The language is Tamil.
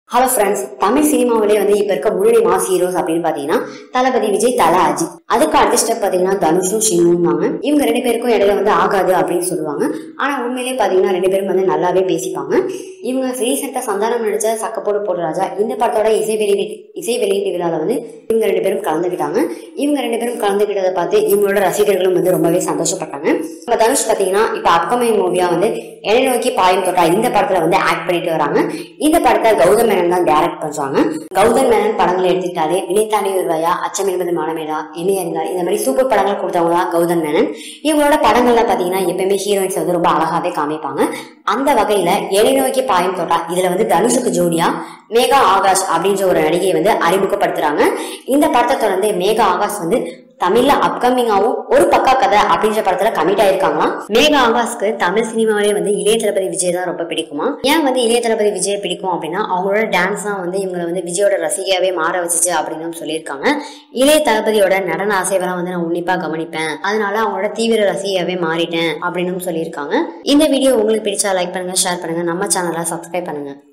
ஹலோ ஃப்ரெண்ட்ஸ் தமிழ் சினிமாவிலே வந்து இப்ப இருக்க முன்னணி மாஸ் ஹீரோஸ் அப்படின்னு பாத்தீங்கன்னா தளபதி விஜய் தல அஜித் அதுக்கு அடுத்த ஸ்டெப் பாத்தீங்கன்னா தனுஷும் சின்னுவாங்க இவங்க ரெண்டு பேருக்கும் இடையில வந்து ஆகாது அப்படின்னு சொல்லுவாங்க ஆனா உண்மையிலேயே பாத்தீங்கன்னா ரெண்டு பேரும் வந்து நல்லாவே பேசிப்பாங்க இவங்க ரீசெண்டா சந்தானம் நடிச்ச சக்கப்போடு போடு ராஜா இந்த படத்தோட இசை வெளியீட்டு இசை வெளியீட்டு விழால வந்து இவங்க ரெண்டு பேரும் கலந்துக்கிட்டாங்க இவங்க ரெண்டு பேரும் கலந்துக்கிட்டதை பார்த்து இவங்களோட ரசிகர்களும் வந்து ரொம்பவே சந்தோஷப்பட்டாங்க இப்ப தனுஷ் பாத்தீங்கன்னா இப்ப அப்கமிங் மூவியா வந்து என்னை நோக்கி பாயும் தொட்டா இந்த படத்துல வந்து ஆக்ட் பண்ணிட்டு வராங்க இந்த படத்தை கௌதம் மேனன் தான் டைரக்ட் பண்றாங்க கௌதம் மேனன் படங்களை எடுத்துக்கிட்டாலே வினைத்தானே வருவாயா அச்சம் என்பது மானமேடா என்ன இருந்தால் இந்த மாதிரி சூப்பர் படங்கள் கொடுத்தவங்க தான் கௌதம் மேனன் இவங்களோட படங்கள்ல பாத்தீங்கன்னா எப்பயுமே ஹீரோயின்ஸ் வந்து ரொம்ப அழகாவே காமிப்பாங்க அந்த வகையில எலை நோக்கி பாயும் தோட்டா இதுல வந்து தனுஷுக்கு ஜோடியா மேகா ஆகாஷ் அப்படின்ற ஒரு நடிகையை வந்து அறிமுகப்படுத்துறாங்க இந்த படத்தை தொடர்ந்து மேகா ஆகாஷ் வந்து தமிழ்ல அப்கமிங்காவும் ஒரு பக்கா கதை அப்படின்ற படத்துல கமிட் ஆயிருக்காங்களாம் மேகா ஆகாஷ்க்கு தமிழ் சினிமாவிலே வந்து இளைய தளபதி விஜய் தான் ரொம்ப பிடிக்குமா ஏன் வந்து இளைய தளபதி விஜய் பிடிக்கும் அப்படின்னா அவங்களோட டான்ஸ் தான் வந்து இவங்களை வந்து விஜயோட ரசிகையாவே மாற வச்சுச்சு அப்படின்னு சொல்லியிருக்காங்க இளைய தளபதியோட நடன அசைவெல்லாம் வந்து நான் உன்னிப்பா கவனிப்பேன் அதனால அவங்களோட தீவிர ரசிகையாவே மாறிட்டேன் அப்படின்னு சொல்லியிருக்காங்க இந்த வீடியோ உங்களுக்கு பிடிச்சா லைக் பண்ணுங்க ஷேர் பண்ணுங்க நம்ம சேனலை சப்ஸ்கிரைப் பண்ணுங்க